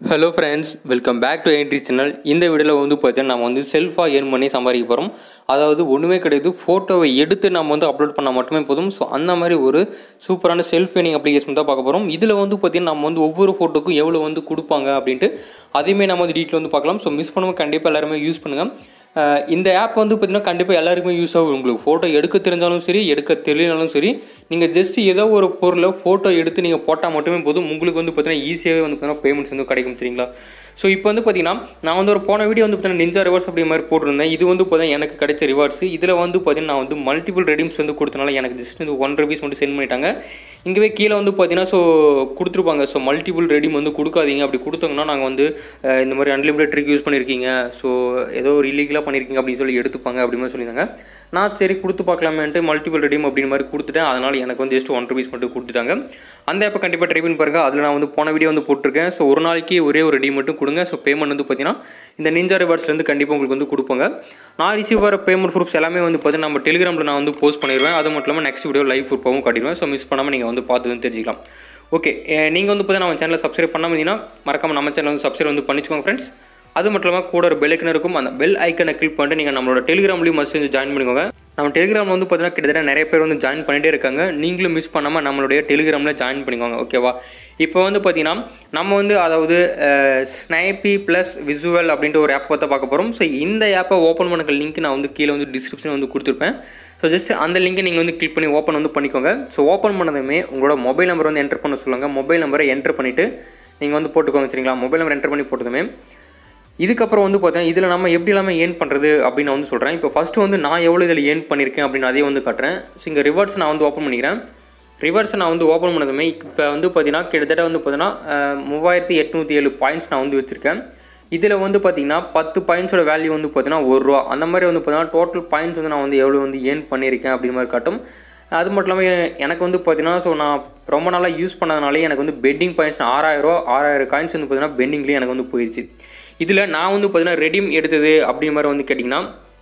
hello friends welcome back to entry channel இந்த வீடியோவில் வந்து பார்த்தீங்கன்னா நம்ம வந்து செல்ஃபாக ஏர்ன் பண்ணி சம்பாதிக்க போகிறோம் அதாவது ஒன்றுமே கிடையாது ஃபோட்டோவை எடுத்து நம்ம வந்து அப்லோட் பண்ணால் மட்டுமே போதும் ஸோ அந்த மாதிரி ஒரு சூப்பரான செல்ஃப் ஏர்னிங் அப்ளிகேஷன் தான் பார்க்க போகிறோம் இதில் வந்து பார்த்தீங்கன்னா நம்ம வந்து ஒவ்வொரு ஃபோட்டோக்கும் எவ்வளோ வந்து கொடுப்பாங்க அப்படின்ட்டு அதையுமே நம்ம வந்து டீட்டெயில் வந்து பார்க்கலாம் ஸோ மிஸ் பண்ணாமல் கண்டிப்பாக எல்லாருமே யூஸ் பண்ணுங்கள் அஹ் இந்த ஆப் வந்து பார்த்தீங்கன்னா கண்டிப்பாக எல்லாருக்குமே யூஸ் ஆகும் உங்களுக்கு ஃபோட்டோ எடுக்க தெரிஞ்சாலும் சரி எடுக்க தெரியலனாலும் சரி நீங்கள் ஜஸ்ட் ஏதோ ஒரு பொருளை ஃபோட்டோ எடுத்து நீங்கள் போட்டால் மட்டுமே போதும் உங்களுக்கு வந்து பார்த்தீங்கன்னா ஈஸியாகவே வந்து பார்த்தீங்கன்னா பேமெண்ட்ஸ் வந்து கிடைக்கும் சரிங்களா ஸோ இப்போ வந்து பார்த்தீங்கன்னா நான் வந்து ஒரு போன வீடியோ வந்து பார்த்தீங்கன்னா நிஞ்சா ரிவார்ட்ஸ் அப்படி மாதிரி போட்டிருந்தேன் இது வந்து பார்த்தீங்கன்னா எனக்கு கிடைச்ச ரிவார்ட்ஸ் இதில் வந்து பார்த்தீங்கன்னா நான் வந்து மல்டிபிள் ரெடிம்ஸ் வந்து கொடுத்தனால எனக்கு ஜஸ்ட் வந்து ஒன் ருபீஸ் மட்டும் சென்ட் பண்ணிட்டாங்க இங்கேவே கீழே வந்து பார்த்தீங்கன்னா ஸோ கொடுத்துருப்பாங்க ஸோ மல்டிபிள் ரெடிம் வந்து கொடுக்காதீங்க அப்படி கொடுத்தாங்கன்னா நாங்கள் வந்து அஹ், இந்த மாதிரி அன்லிமிட்டட் ட்ரிக் யூஸ் பண்ணியிருக்கீங்க ஸோ ஏதோ ஒரு இல்லீகலாக பண்ணியிருக்கீங்க அப்படின்னு சொல்லி எடுத்துப்பாங்க அப்படி மாதிரி சொல்லியிருந்தாங்க நான் சரி கொடுத்து பார்க்கலாமேன்ட்டு மல்டிபிள் ரெடிம் அப்படின்னு மாதிரி கொடுத்துட்டேன் அதனால் எனக்கு வந்து ஜஸ்ட் ஒன் ருபீஸ் மட்டும் கொடுத்துட்டாங்க அந்த ஆப்பை கண்டிப்பாக ட்ரை பண்ணி பாருங்கள் அதில் நான் வந்து போன வீடியோ வந்து போட்டிருக்கேன் ஸோ ஒரு நாளைக்கு ஒரே ஒரு ரெடி மட்டும் கொடுங்க ஸோ பேமெண்ட் வந்து பார்த்தீங்கன்னா இந்த நிஞ்சா ரிவார்ட்ஸ்லேருந்து கண்டிப்பாக உங்களுக்கு வந்து கொடுப்பாங்க நான் ரிசீவ் வர பேமெண்ட் ப்ரூஃப்ஸ் எல்லாமே வந்து பார்த்தீங்கன்னா நம்ம டெலிகிராமில் நான் வந்து போஸ்ட் பண்ணிடுவேன் அது மட்டும் இல்லாமல் நெக்ஸ்ட் வீடியோ லைவ் ப்ரூஃபாகவும் காட்டிடுவேன் ஸோ மிஸ் பண்ணாமல் நீங்கள் வந்து பார்த்து வந்து தெரிஞ்சிக்கலாம் ஓகே நீங்கள் வந்து பார்த்தீங்கன்னா நம்ம சேனலை சப்ஸ்கிரைப் பண்ணாமல் இருந்தீங்கன்னா மறக்காம நம்ம சேனல் வந்து சப்ஸ்கிரைப் வந்து பண்ணிச்சுக்கோங்க ஃப்ரெண்ட்ஸ் அது மட்டும் இல்லாமல் கூட ஒரு பெல் ஐக்கன் இருக்கும் அந்த பெல் ஐக்கனை கிளிக் பண்ணிட்டு நீங்கள் நம்மளோட டெலிகிராம்லேயும் மஸ்ட் வந்து ஜாயின் பண்ணிக்கோங்க நம்ம டெலிகிராமில் வந்து பார்த்தீங்கன்னா கிட்டத்தட்ட நிறைய பேர் வந்து ஜாயின் பண்ணிட்டே இருக்காங்க நீங்களும் மிஸ் பண்ணாமல் நம்மளுடைய டெலிகிராமில் ஜாயின் பண்ணிக்கோங்க ஓகேவா இப்போ வந்து பார்த்தீங்கன்னா நம்ம வந்து அதாவது ஸ்னைப்பி ப்ளஸ் விசுவல் அப்படின்ட்டு ஒரு ஆப் பார்த்தா பார்க்க போகிறோம் ஸோ இந்த ஆப்பை ஓப்பன் பண்ண லிங்க் நான் வந்து கீழே வந்து டிஸ்கிரிப்ஷன் வந்து கொடுத்துருப்பேன் ஸோ ஜஸ்ட் அந்த லிங்கை நீங்கள் வந்து கிளிக் பண்ணி ஓப்பன் வந்து பண்ணிக்கோங்க ஸோ ஓப்பன் பண்ணதுமே உங்களோட மொபைல் நம்பர் வந்து என்டர் பண்ண சொல்லுங்கள் மொபைல் நம்பரை என்டர் பண்ணிவிட்டு நீங்கள் வந்து போட்டுக்கோங்க சரிங்களா மொபைல் நம்பர் என்டர் பண்ணி போட்டதுமே இதுக்கப்புறம் வந்து பார்த்தீங்கன்னா இதில் நம்ம எப்படி இல்லாமல் ஏர்ன் பண்ணுறது அப்படின்னு நான் வந்து சொல்கிறேன் இப்போ ஃபஸ்ட்டு வந்து நான் எவ்வளோ இதில் ஏர்ன் பண்ணியிருக்கேன் அப்படின்னு அதையும் வந்து காட்டுறேன் ஸோ இங்கே ரிவார்ட்ஸ் நான் வந்து ஓப்பன் பண்ணிக்கிறேன் ரிவர்ஸை நான் வந்து ஓப்பன் பண்ணதுமே இப்போ வந்து பார்த்தீங்கன்னா கிட்டத்தட்ட வந்து பார்த்தீங்கன்னா அஹ், மூவாயிரத்தி எட்நூற்றி ஏழு பாயிண்ட்ஸ் நான் வந்து வச்சுருக்கேன் இதில் வந்து பார்த்தீங்கன்னா பத்து பாயிண்ட்ஸோட வேல்யூ வந்து பார்த்தீங்கன்னா ஒரு ரூபா அந்த மாதிரி வந்து பார்த்தீங்கன்னா டோட்டல் பாயிண்ட்ஸ் வந்து நான் வந்து எவ்வளோ வந்து ஏர்ன் பண்ணியிருக்கேன் அப்படி மாதிரி காட்டும் அது மட்டும் இல்லாமல் எனக்கு வந்து பார்த்தீங்கன்னா ஸோ நான் ரொம்ப நாளாக யூஸ் பண்ணதுனாலே எனக்கு வந்து பெட்டிங் பாயிண்ட்ஸ் ஆறாயிரம் ஆறாயிரம் காயின்ஸ் வந்து பார்த்தீங்கன்னா பெண்டிங்லேயே எனக்கு வந்து போயிடுச்சு இதில் நான் வந்து பார்த்தீங்கன்னா ரெடீம் எடுத்தது அப்படி மாதிரி வந்து கேட்டிங்கன்னா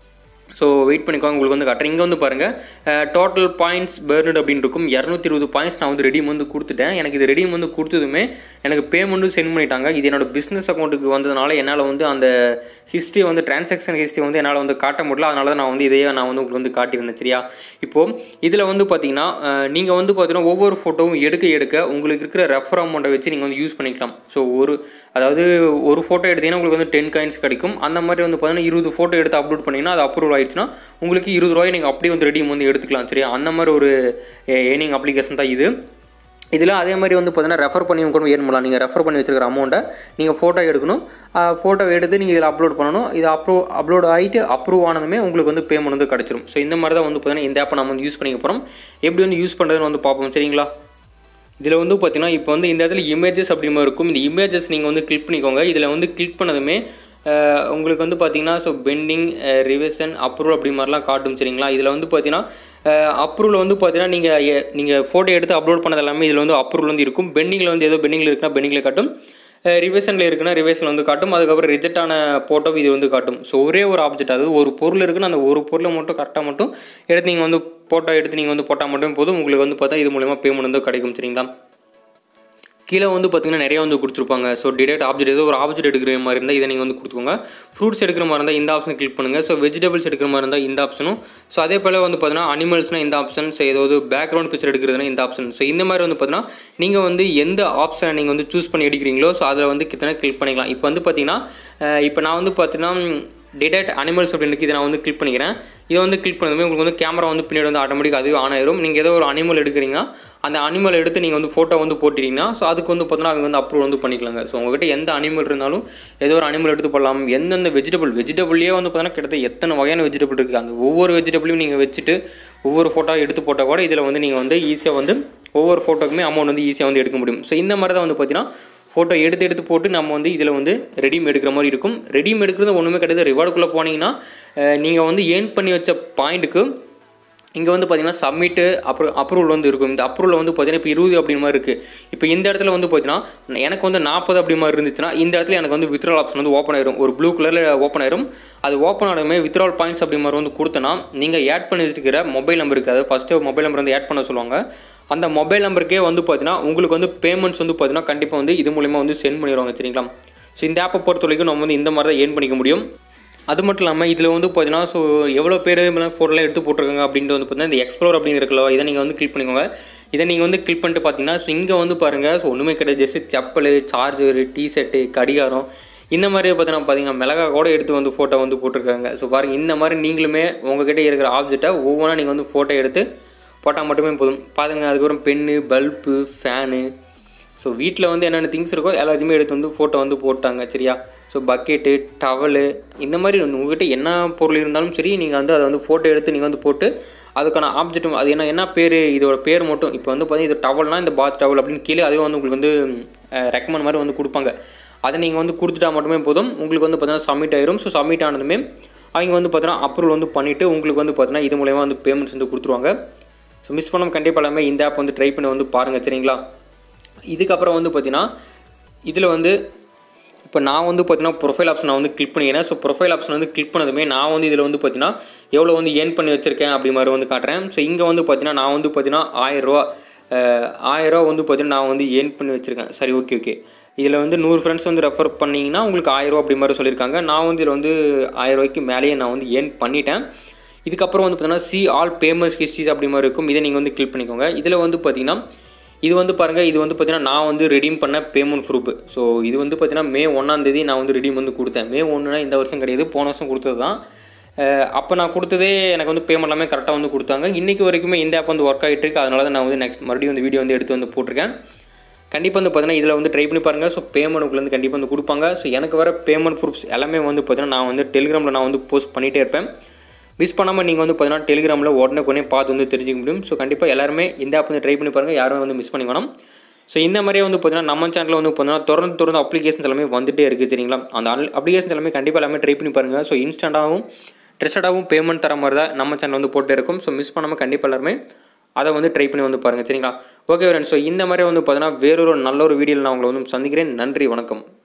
ஸோ வெயிட் பண்ணிக்கோங்க உங்களுக்கு வந்து காட்டுறேன் இங்கே வந்து பாருங்கள் டோட்டல் பாயிண்ட்ஸ் பேர்னட் அப்படின்னு இருக்கும் இரநூத்தி இருபது பாயிண்ட்ஸ் நான் வந்து ரெடியும் வந்து கொடுத்துட்டேன் எனக்கு இது ரெடியும் வந்து கொடுத்ததுமே எனக்கு பேமெண்ட்டும் சென்ட் பண்ணிட்டாங்க இது என்னோட பிஸ்னஸ் அக்கௌண்ட்டுக்கு வந்ததுனால என்னால் வந்து அந்த ஹிஸ்ட்ரி வந்து டிரான்சாக்ஷன் ஹிஸ்ட்ரி வந்து என்னால் வந்து காட்ட முடியல அதனால தான் நான் வந்து இதையே நான் வந்து உங்களுக்கு வந்து காட்டியிருந்தேன் சரியா இப்போது இதில் வந்து பார்த்தீங்கன்னா நீங்கள் வந்து பார்த்தீங்கன்னா ஒவ்வொரு ஃபோட்டோவும் எடுக்க எடுக்க உங்களுக்கு இருக்கிற ரெஃபர் அமௌண்ட்டை வச்சு நீங்கள் வந்து யூஸ் பண்ணிக்கலாம் ஸோ ஒரு அதாவது ஒரு ஃபோட்டோ எடுத்தீங்கன்னா உங்களுக்கு வந்து டென் காயின்ஸ் கிடைக்கும் அந்த மாதிரி வந்து பார்த்தீங்கன்னா இருபது ஃபோட்டோ எடுத்து அப்லோட் பண்ணிங்கன்னா அது அப்ரூவல் ஆயிடுச்சுன்னா உங்களுக்கு இருபது ரூபாய் நீங்கள் அப்படியே வந்து ரெடியும் வந்து எடுத்துக்கலாம் சரியா அந்த மாதிரி ஒரு ஏர்னிங் அப்ளிகேஷன் தான் இது இதில் அதே மாதிரி வந்து பார்த்தீங்கன்னா ரெஃபர் பண்ணி கூட ஏர்ன் பண்ணலாம் நீங்கள் ரெஃபர் பண்ணி வச்சிருக்கிற அமௌண்ட்டை நீங்கள் ஃபோட்டோ எடுக்கணும் ஃபோட்டோ எடுத்து நீங்கள் இதில் அப்லோட் பண்ணணும் இது அப்ரூவ் அப்லோட் ஆகிட்டு அப்ரூவ் ஆனதுமே உங்களுக்கு வந்து பேமெண்ட் வந்து கிடச்சிரும் ஸோ இந்த மாதிரி தான் வந்து பார்த்தீங்கன்னா இந்த ஆப்பை நம்ம வந்து யூஸ் பண்ணிக்க போகிறோம் எப்படி வந்து யூஸ் பண்ணுறதுன்னு வந்து பார்ப்போம் சரிங்களா இதில் வந்து பார்த்தீங்கன்னா இப்போ வந்து இந்த இடத்துல இமேஜஸ் அப்படி மாதிரி இருக்கும் இந்த இமேஜஸ் நீங்கள் வந்து கிளிக் பண்ணிக்கோங்க இதில் வந்து கிளிக் பண்ணதுமே அஹ், உங்களுக்கு வந்து பார்த்தீங்கன்னா ஸோ பெண்டிங் ரிவிஷன் அப்ரூவல் அப்படி மாதிரிலாம் காட்டும் சரிங்களா இதில் வந்து பார்த்தீங்கன்னா அப்ரூவல் வந்து பார்த்தீங்கன்னா நீங்கள் நீங்கள் ஃபோட்டோ எடுத்து அப்லோட் பண்ணது எல்லாமே இதில் வந்து அப்ரூவல் வந்து இருக்கும் பெண்டிங்கில் வந்து ஏதோ பெண்டிங்கில் இருக்குன்னா பெண்டிங்கில் காட்டும் ரிவேஷனில் இருக்குன்னா ரிவேஷனில் வந்து காட்டும் அதுக்கப்புறம் ரிஜெக்ட் ஆன ஃபோட்டோ இது வந்து காட்டும் ஸோ ஒரே ஒரு ஆப்ஜெக்ட் அதாவது ஒரு பொருள் இருக்குன்னா அந்த ஒரு பொருளை மட்டும் கரெக்டாக மட்டும் எடுத்து நீங்கள் வந்து ஃபோட்டோ எடுத்து நீங்கள் வந்து போட்டால் மட்டும் போதும் உங்களுக்கு வந்து பார்த்தா இது மூலயமா பேமெண்ட் வந்து கிடைக்கும் சரிங்களா கீழே வந்து பார்த்தீங்கன்னா நிறைய வந்து கொடுத்துருப்பாங்க ஸோ டிடெக்ட் ஆப்ஜெக்ட் ஏதோ ஒரு ஆப்ஜெக்ட் எடுக்கிற மாதிரி இருந்தால் இதை நீங்கள் வந்து கொடுத்துக்கோங்க ஃப்ரூட்ஸ் எடுக்கிற மாதிரி இருந்தால் இந்த ஆப்ஷன் கிளிக் பண்ணுங்கள் ஸோ வெஜிடபிள்ஸ் எடுக்கிற மாதிரி இருந்தால் இந்த ஆப்ஷனும் ஸோ அதே போல் வந்து பார்த்தீங்கன்னா அனிமல்ஸ்னால் இந்த ஆப்ஷன் ஸோ ஏதாவது பேக்ரவுண்ட் பிக்சர் எடுக்கிறதுனா இந்த ஆப்ஷன் ஸோ இந்த மாதிரி வந்து பார்த்தீங்கன்னா நீங்கள் வந்து எந்த ஆப்ஷனை நீங்கள் வந்து சூஸ் பண்ணி எடுக்கிறீங்களோ ஸோ அதில் வந்து கிட்டத்தட்ட கிளிக் பண்ணிக்கலாம் இப்போ வந்து பார்த்தீங்கன்னா அஹ் இப்போ நான் வந்து பார்த்தீங்கன்னா டிடெக்ட் அனிமல்ஸ் அப்படின்னு இருக்கு இதை நான் வந்து கிளிக் பண்ணிக்கிறேன் இதை வந்து கிளிக் பண்ணதுமே உங்களுக்கு வந்து கேமரா வந்து பின்னாடி வந்து ஆட்டோமேட்டிக் அதுவே ஆன் ஆயிரும் நீங்கள் ஏதோ ஒரு அனிமல் எடுக்கிறீங்கன்னா அந்த அனிமல் எடுத்து நீங்கள் வந்து ஃபோட்டோ வந்து போட்டிட்டீங்கன்னா ஸோ அதுக்கு வந்து பார்த்தீங்கன்னா அவங்க வந்து அப்ரூவ் வந்து பண்ணிக்கலாங்க ஸோ உங்ககிட்ட எந்த அனிமல் இருந்தாலும் ஏதோ ஒரு அனிமல் எடுத்து போடலாம் எந்தெந்த வெஜிடபிள் வெஜிடபிள்லேயே வந்து பார்த்தீங்கன்னா கிட்டத்தட்ட எத்தனை வகையான வெஜிடபிள் இருக்குது அந்த ஒவ்வொரு வெஜிடபிளையும் நீங்கள் வச்சுட்டு ஒவ்வொரு ஃபோட்டோ எடுத்து போட்டால் கூட இதில் வந்து நீங்கள் வந்து ஈஸியாக வந்து ஒவ்வொரு ஃபோட்டோக்குமே அமௌண்ட் வந்து ஈஸியாக வந்து எடுக்க முடியும் ஸோ இந்த மாதிரி தான் வந்து பார்த்தீங்கன்னா ஃபோட்டோ எடுத்து எடுத்து போட்டு நம்ம வந்து இதில் வந்து ரெடீம் எடுக்கிற மாதிரி இருக்கும் ரெடீம் எடுக்கிறது ஒன்றுமே கிடையாது ரிவார்டுக்குள்ளே போனீங்கன்னா நீங்கள் வந்து ஏர்ன் பண்ணி வச்ச பாயிண்ட்டுக்கு இங்கே வந்து பார்த்தீங்கன்னா சப்மிட்டு அப்புறம் அப்ரூவல் வந்து இருக்கும் இந்த அப்ரூவல் வந்து பார்த்தீங்கன்னா இப்போ இருபது அப்படி மாதிரி இருக்குது இப்போ இந்த இடத்துல வந்து பார்த்தீங்கன்னா எனக்கு வந்து நாற்பது அப்படி மாதிரி இருந்துச்சுன்னா இந்த இடத்துல எனக்கு வந்து வித்ட்ரால் ஆப்ஷன் வந்து ஓப்பன் ஆயிரும் ஒரு ப்ளூ கலரில் ஓப்பன் ஆயிரும் அது ஓப்பன் ஆனதுமே வித்ட்ரால் பாயிண்ட்ஸ் அப்படி மாதிரி வந்து கொடுத்தனா நீங்கள் ஆட் பண்ணி வச்சுக்கிற மொபைல் நம்பருக்கு அதாவது ஃபஸ்ட்டு மொபைல் நம்பர் வந்து ஆட் பண்ண சொல்லுவாங்க அந்த மொபைல் நம்பருக்கே வந்து பார்த்தீங்கன்னா உங்களுக்கு வந்து பேமெண்ட்ஸ் வந்து பார்த்தீங்கன்னா கண்டிப்பாக வந்து இது மூலிமா வந்து சென்ட் பண்ணிடுவாங்க சரிங்களா ஸோ இந்த ஆப்பை பொறுத்த வரைக்கும் நம்ம வந்து இந்த மாதிரி தான் ஏர்ன் பண்ணிக்க முடியும் அது மட்டும் இல்லாமல் இதில் வந்து பார்த்தீங்கன்னா ஸோ எவ்வளோ பேர் ஃபோட்டோலாம் எடுத்து போட்டிருக்காங்க அப்படின்ட்டு வந்து பார்த்தீங்கன்னா இந்த எக்ஸ்ப்ளோர் அப்படின்னு இருக்கல இதை நீங்கள் வந்து கிளிக் பண்ணிக்கோங்க இதை நீங்கள் வந்து கிளிக் பண்ணிட்டு பார்த்தீங்கன்னா ஸோ இங்கே வந்து பாருங்கள் ஸோ ஒன்றுமே கிடையாது ஜஸ்ட் செப்பல் சார்ஜரு டிஷர்ட்டு கடிகாரம் இந்த மாதிரி பார்த்தீங்கன்னா பார்த்தீங்கன்னா மிளகா கூட எடுத்து வந்து ஃபோட்டோ வந்து போட்டிருக்காங்க ஸோ பாருங்கள் இந்த மாதிரி நீங்களுமே உங்ககிட்ட இருக்கிற ஆப்ஜெக்டை ஒவ்வொன்றா நீங்கள் வந்து ஃபோட்டோ எடுத்து போட்டால் மட்டுமே போதும் பாருங்க அதுக்கப்புறம் பென்னு பல்பு ஃபேனு ஸோ வீட்டில் வந்து என்னென்ன திங்ஸ் இருக்கோ எல்லாத்தையுமே எடுத்து வந்து ஃபோட்டோ வந்து போட்டாங்க சரியா ஸோ பக்கெட்டு டவலு இந்த மாதிரி உங்கள்கிட்ட என்ன பொருள் இருந்தாலும் சரி நீங்கள் வந்து அதை வந்து ஃபோட்டோ எடுத்து நீங்கள் வந்து போட்டு அதுக்கான ஆப்ஜெக்ட் அது என்ன என்ன பேர் இதோட பேர் மட்டும் இப்போ வந்து பார்த்தீங்கன்னா இது டவல்னா இந்த பாத் டவல் அப்படின்னு கீழே அதுவே வந்து உங்களுக்கு வந்து ரெக்கமெண்ட் மாதிரி வந்து கொடுப்பாங்க அதை நீங்கள் வந்து கொடுத்துட்டா மட்டுமே போதும் உங்களுக்கு வந்து பார்த்தீங்கன்னா சப்மிட் ஆயிரும் ஸோ சப்மிட் ஆனதுமே அவங்க வந்து பார்த்தீங்கன்னா அப்ரூவல் வந்து பண்ணிவிட்டு உங்களுக்கு வந்து பார்த்தீங்கன்னா இது மூலயமா வந்து பேமெண்ட்ஸ் வந்து கொடுத்துருவாங்க ஸோ மிஸ் பண்ணாமல் கண்டிப்பாக எல்லாமே இந்த ஆப் வந்து ட்ரை பண்ணி வந்து பாருங்கள் சரிங்களா இதுக்கப்புறம் வந்து பார்த்தீங்கன்னா இதில் வந்து இப்போ நான் வந்து பார்த்தீங்கன்னா ப்ரொஃபைல் ஆப்ஷன் நான் வந்து கிளிக் பண்ணிக்கிறேன் ஸோ ப்ரொஃபைல் ஆப்ஷன் வந்து கிளிக் பண்ணதுமே நான் வந்து இதில் வந்து பார்த்தீங்கன்னா எவ்வளோ வந்து ஏர்ன் பண்ணி வச்சுருக்கேன் அப்படி மாதிரி வந்து காட்டுறேன் ஸோ இங்கே வந்து பார்த்தீங்கன்னா நான் வந்து பார்த்தீங்கன்னா ஆயிரரூவா ஆயிரரூவா வந்து பார்த்தீங்கன்னா நான் வந்து ஏர்ன் பண்ணி வச்சுருக்கேன் சரி ஓகே ஓகே இதில் வந்து நூறு ஃப்ரெண்ட்ஸ் வந்து ரெஃபர் பண்ணிங்கன்னா உங்களுக்கு ஆயிரரூவா அப்படி மாதிரி சொல்லியிருக்காங்க நான் வந்து இதில் வந்து ஆயிரரூவாய்க்கு மேலேயே நான் வந்து ஏர்ன் பண்ணிட்டேன் இதுக்கப்புறம் வந்து பார்த்தீங்கன்னா சி ஆல் பேமெண்ட்ஸ் ஹிஸ்ட்ரிஸ் அப்படி மாதிரி இருக்கும் இதை நீங்கள் வந்து கிளிக் பண்ணிக்கோங்க இதில் வந்து பார்த்தீங்கன்னா இது வந்து பாருங்கள் இது வந்து பார்த்தீங்கன்னா நான் வந்து ரெடீம் பண்ண பேமெண்ட் ப்ரூஃப் ஸோ இது வந்து பார்த்தீங்கன்னா மே ஒன்றாந்தேதி நான் வந்து ரெடீம் வந்து கொடுத்தேன் மே ஒன்றுனா இந்த வருஷம் கிடையாது போன வருஷம் கொடுத்தது தான் அப்போ நான் கொடுத்ததே எனக்கு வந்து பேமெண்ட் எல்லாமே கரெக்டாக வந்து கொடுத்தாங்க இன்றைக்கி வரைக்குமே இந்த ஆப் வந்து ஒர்க் ஆகிட்டு இருக்கு அதனால தான் நான் வந்து நெக்ஸ்ட் மறுபடியும் வந்து வீடியோ வந்து எடுத்து வந்து போட்டிருக்கேன் கண்டிப்பாக வந்து பார்த்தீங்கன்னா இதில் வந்து ட்ரை பண்ணி பாருங்கள் ஸோ பேமெண்ட் உங்களுக்கு வந்து கண்டிப்பாக வந்து கொடுப்பாங்க ஸோ எனக்கு வர பேமெண்ட் ப்ரூஃப்ஸ் எல்லாமே வந்து பார்த்தீங்கன்னா நான் வந்து டெலிகிராமில் நான் வந்து போஸ்ட் பண்ணிகிட்டே இருப்பேன் மிஸ் பண்ணாமல் நீங்கள் வந்து பார்த்தீங்கன்னா டெலிகிராமில் உடனே உடனே பார்த்து வந்து தெரிஞ்சிக்க முடியும் ஸோ கண்டிப்பாக எல்லாருமே இந்த ஆப் வந்து ட்ரை பண்ணி பாருங்கள் யாரும் வந்து மிஸ் பண்ணி வேணும் ஸோ இந்த மாதிரியே வந்து பார்த்தீங்கன்னா நம்ம சேனலில் வந்து பார்த்தீங்கன்னா தொடர்ந்து தொடர்ந்து அப்ளிகேஷன்ஸ் எல்லாமே வந்துட்டே இருக்குது சரிங்களா அந்த அப்ளிகேஷன்ஸ் எல்லாமே கண்டிப்பாக எல்லாமே ட்ரை பண்ணி பாருங்கள் ஸோ இன்ஸ்டண்ட்டாகவும் ட்ரெஸ்டடாகவும் பேமெண்ட் தர மாதிரி தான் நம்ம சேனல் வந்து போட்டே இருக்கும் ஸோ மிஸ் பண்ணாமல் கண்டிப்பாக எல்லாருமே அதை வந்து ட்ரை பண்ணி வந்து பாருங்கள் சரிங்களா ஓகே ஃப்ரெண்ட்ஸ் ஸோ இந்த மாதிரி வந்து பார்த்தீங்கன்னா வேறொரு நல்ல ஒரு வீடியோவில் நான் உங்களை வந்து சந்திக்கிறேன் நன்றி வணக்கம்